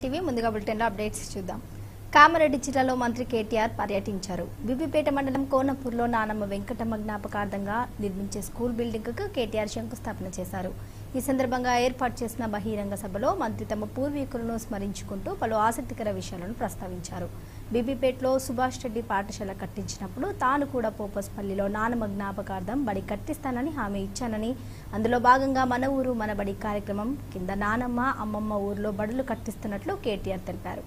TV ముందుగా బులెటిన్లో updates చూద్దాం కామారెడ్డి జిల్లాలో మంత్రి కేటీఆర్ పర్యటించారు బీబీపేట మండలం కోనపూర్లో నానమ్మ వెంకటమ్మ జ్ఞాపకార్థంగా నిర్మించే స్కూల్ బిల్డింగ్కు కేటీఆర్ శంకుస్థాపన చేశారు ఈ సందర్భంగా ఏర్పాటు చేసిన బహిరంగ సభలో మంత్రి తమ పూర్వీకులను స్మరించుకుంటూ పలు ఆసక్తికర విషయాలను ప్రస్తావించారు బీబీపేటలో సుభాష్ రెడ్డి పాఠశాల కట్టించినప్పుడు తాను కూడా పోపస్పల్లిలో నానమ్మ జ్ఞాపకార్థం బడి కట్టిస్తానని హామీ ఇచ్చానని అందులో భాగంగా మన ఊరు మన బడి కార్యక్రమం కింద నానమ్మ అమ్మమ్మ ఊర్లో బడులు కట్టిస్తున్నట్లు కేటీఆర్ తెలిపారు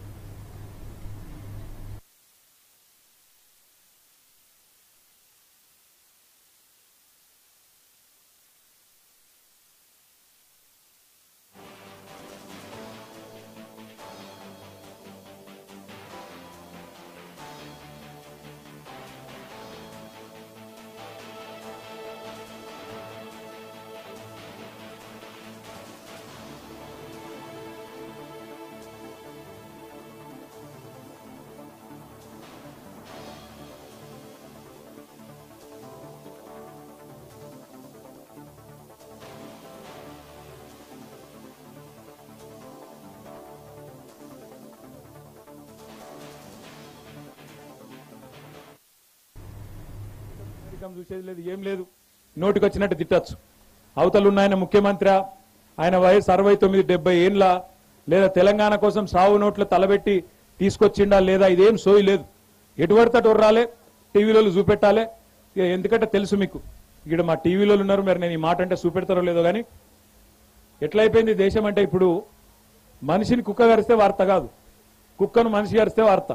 అమెరికం చూసేది లేదు ఏం లేదు నోటికి వచ్చినట్టు తిట్టచ్చు అవతలు ఉన్న ఆయన ముఖ్యమంత్రి ఆయన వయసు అరవై తొమ్మిది డెబ్బై ఏండ్ల లేదా తెలంగాణ కోసం సావు నోట్లు తలబెట్టి తీసుకొచ్చిండా లేదా ఇదేం సోయి లేదు ఎటువడితే అటు రాలే టీవీలో చూపెట్టాలి ఇక ఎందుకంటే తెలుసు మీకు ఇక్కడ మా టీవీలో ఉన్నారు మరి నేను ఈ మాట అంటే చూపెడతారో లేదో కానీ ఎట్లయిపోయింది దేశం అంటే ఇప్పుడు మనిషిని కుక్క గరిస్తే వార్త కాదు కుక్కను మనిషి గరిస్తే వార్త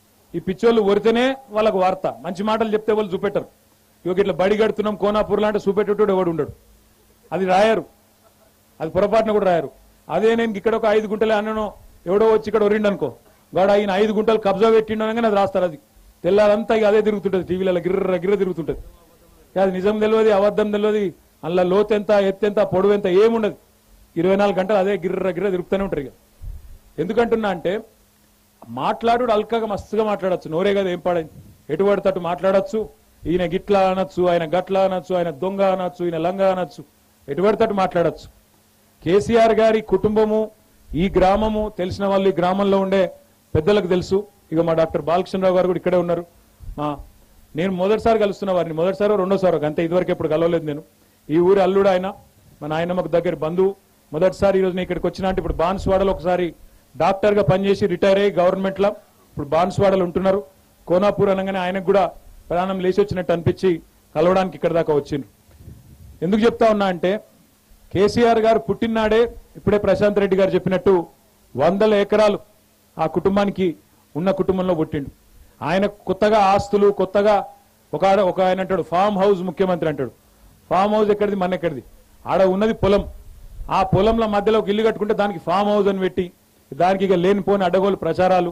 ఈ పిచ్చోళ్ళు ఒరితేనే వాళ్ళకు వార్త మంచి మాటలు చెప్తే వాళ్ళు చూపెట్టరు ఇక ఇట్లా బడి కడుతున్నాం కోనాపూర్ లాంటి చూపెట్టేటోడు ఎవడు ఉండడు అది రాయరు అది పొరపాటున కూడా రాయరు అదే నేను ఇక్కడ ఒక ఐదు గుంటలే అన్నను ఎవడో వచ్చి ఇక్కడ ఒరిండు అనుకో వాడు ఆయన ఐదు గుంటలు కబ్జా పెట్టిండు అనగానే అది రాస్తారు అది తెల్లారంతా ఇక అదే తిరుగుతుంటది టీవీలలో గిర్ర గిర్ర తిరుగుతుంటది ఇక అది నిజం తెలియదు అబద్ధం తెలియదు అందులో లోతు ఎంత ఎత్తు ఎంత పొడవు ఎంత ఏముండదు ఇరవై నాలుగు గంటలు అదే గిర్ర గిర్ర తిరుగుతూనే ఉంటారు ఇక ఎందుకంటున్నా అంటే మాట్లాడు అల్కగా మస్తుగా మాట్లాడచ్చు నోరే కదా ఏం పాడైంది ఎటు పడితే అటు మాట్లాడచ్చు ఈయన గిట్లా అనొచ్చు ఆయన గట్లా అనొచ్చు ఆయన దొంగ అనొచ్చు ఈయన లంగ అనొచ్చు ఎటు పడితే అటు మాట్లాడచ్చు కేసీఆర్ గారి కుటుంబము ఈ గ్రామము తెలిసిన వాళ్ళు ఈ గ్రామంలో ఉండే పెద్దలకు తెలుసు ఇక మా డాక్టర్ బాలకృష్ణరావు గారు కూడా ఇక్కడే ఉన్నారు మా నేను మొదటిసారి కలుస్తున్న వారిని మొదటిసారి రెండోసారి అంతే ఇదివరకు ఎప్పుడు కలవలేదు నేను ఈ ఊరి అల్లుడు ఆయన మా నాయనమ్మకు దగ్గర బంధువు మొదటిసారి ఈ రోజు నేను ఇక్కడికి వచ్చిన అంటే ఇప్పుడు బాన్స్వాడలో ఒకసారి డాక్టర్ గా పనిచేసి రిటైర్ అయ్యి గవర్నమెంట్ లో ఇప్పుడు బాన్స్వాడలో ఉంటున్నారు కోనాపూర్ అనగానే ఆయనకు కూడా ప్రధానం లేచి వచ్చినట్టు అనిపించి కలవడానికి ఇక్కడ దాకా వచ్చిండ్రు ఎందుకు చెప్తా ఉన్నా అంటే కేసీఆర్ గారు పుట్టినాడే ఇప్పుడే ప్రశాంత్ రెడ్డి గారు చెప్పినట్టు వందల ఎకరాలు ఆ కుటుంబానికి ఉన్న కుటుంబంలో పుట్టిండు ఆయన కొత్తగా ఆస్తులు కొత్తగా ఒక ఆడ ఒక ఆయన అంటాడు ఫామ్ హౌస్ ముఖ్యమంత్రి అంటాడు ఫామ్ హౌస్ ఎక్కడిది మన ఎక్కడిది ఆడ ఉన్నది పొలం ఆ పొలంల మధ్యలో ఒక ఇల్లు కట్టుకుంటే దానికి ఫామ్ హౌస్ అని పెట్టి దానికి ఇక లేనిపోని అడ్డగోలు ప్రచారాలు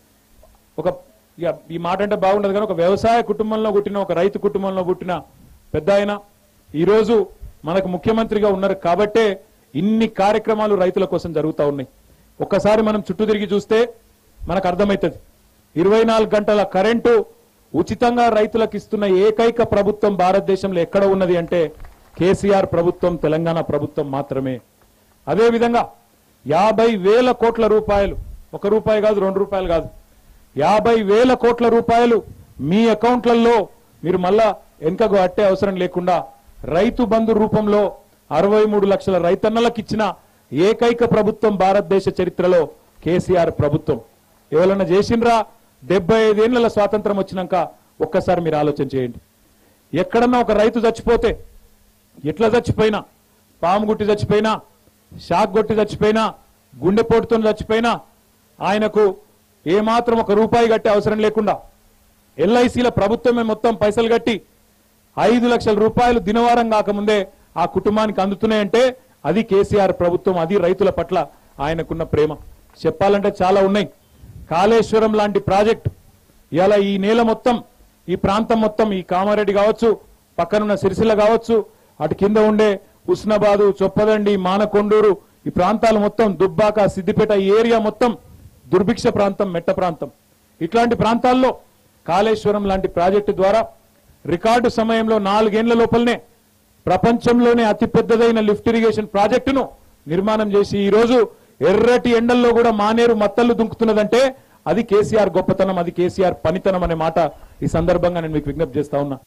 ఒక ఇక ఈ మాట అంటే బాగుండదు కానీ ఒక వ్యవసాయ కుటుంబంలో పుట్టిన ఒక రైతు కుటుంబంలో పుట్టిన పెద్ద ఆయన ఈరోజు మనకు ముఖ్యమంత్రిగా ఉన్నారు కాబట్టే ఇన్ని కార్యక్రమాలు రైతుల కోసం జరుగుతూ ఉన్నాయి ఒక్కసారి మనం చుట్టూ తిరిగి చూస్తే మనకు అర్థమవుతుంది ఇరవై నాలుగు గంటల కరెంటు ఉచితంగా రైతులకు ఇస్తున్న ఏకైక ప్రభుత్వం భారతదేశంలో ఎక్కడ ఉన్నది అంటే కేసీఆర్ ప్రభుత్వం తెలంగాణ ప్రభుత్వం మాత్రమే అదే విధంగా యాభై వేల కోట్ల రూపాయలు ఒక రూపాయి కాదు రెండు రూపాయలు కాదు యాభై వేల కోట్ల రూపాయలు మీ అకౌంట్లలో మీరు మళ్ళా వెనుకకు అట్టే అవసరం లేకుండా రైతు బంధు రూపంలో అరవై మూడు లక్షల రైతన్నలకు ఇచ్చిన ఏకైక ప్రభుత్వం భారతదేశ చరిత్రలో కేసీఆర్ ప్రభుత్వం ఎవరన్నా చేసిండ్రా డెబ్బై ఐదేళ్ల స్వాతంత్రం వచ్చినాక ఒక్కసారి మీరు ఆలోచన చేయండి ఎక్కడన్నా ఒక రైతు చచ్చిపోతే ఎట్లా చచ్చిపోయినా పాము గుట్టి చచ్చిపోయినా షాక్ కొట్టి చచ్చిపోయినా గుండెపోటుతో చచ్చిపోయినా ఆయనకు ఏమాత్రం ఒక రూపాయి కట్టే అవసరం లేకుండా ఎల్ఐసీల ప్రభుత్వమే మొత్తం పైసలు కట్టి ఐదు లక్షల రూపాయలు దినవారం కాకముందే ఆ కుటుంబానికి అందుతున్నాయంటే అది కేసీఆర్ ప్రభుత్వం అది రైతుల పట్ల ఆయనకున్న ప్రేమ చెప్పాలంటే చాలా ఉన్నాయి కాళేశ్వరం లాంటి ప్రాజెక్ట్ ఇలా ఈ నేల మొత్తం ఈ ప్రాంతం మొత్తం ఈ కామారెడ్డి కావచ్చు పక్కనున్న సిరిసిల్ల కావచ్చు అటు కింద ఉండే హుస్నాబాదు చొప్పదండి మానకొండూరు ఈ ప్రాంతాలు మొత్తం దుబ్బాక సిద్దిపేట ఈ ఏరియా మొత్తం దుర్భిక్ష ప్రాంతం మెట్ట ప్రాంతం ఇట్లాంటి ప్రాంతాల్లో కాళేశ్వరం లాంటి ప్రాజెక్టు ద్వారా రికార్డు సమయంలో నాలుగేండ్ల లోపలనే ప్రపంచంలోనే అతి పెద్దదైన లిఫ్ట్ ఇరిగేషన్ ప్రాజెక్టును నిర్మాణం చేసి ఈ రోజు ఎర్రటి ఎండల్లో కూడా మానేరు మత్తళ్ళు దుంకుతున్నదంటే అది కేసీఆర్ గొప్పతనం అది కేసీఆర్ పనితనం అనే మాట ఈ సందర్భంగా నేను మీకు విజ్ఞప్తి చేస్తా ఉన్నా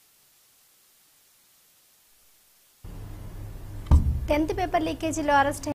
టెన్త్ పేపర్ లీకేజీలో అరెస్ట్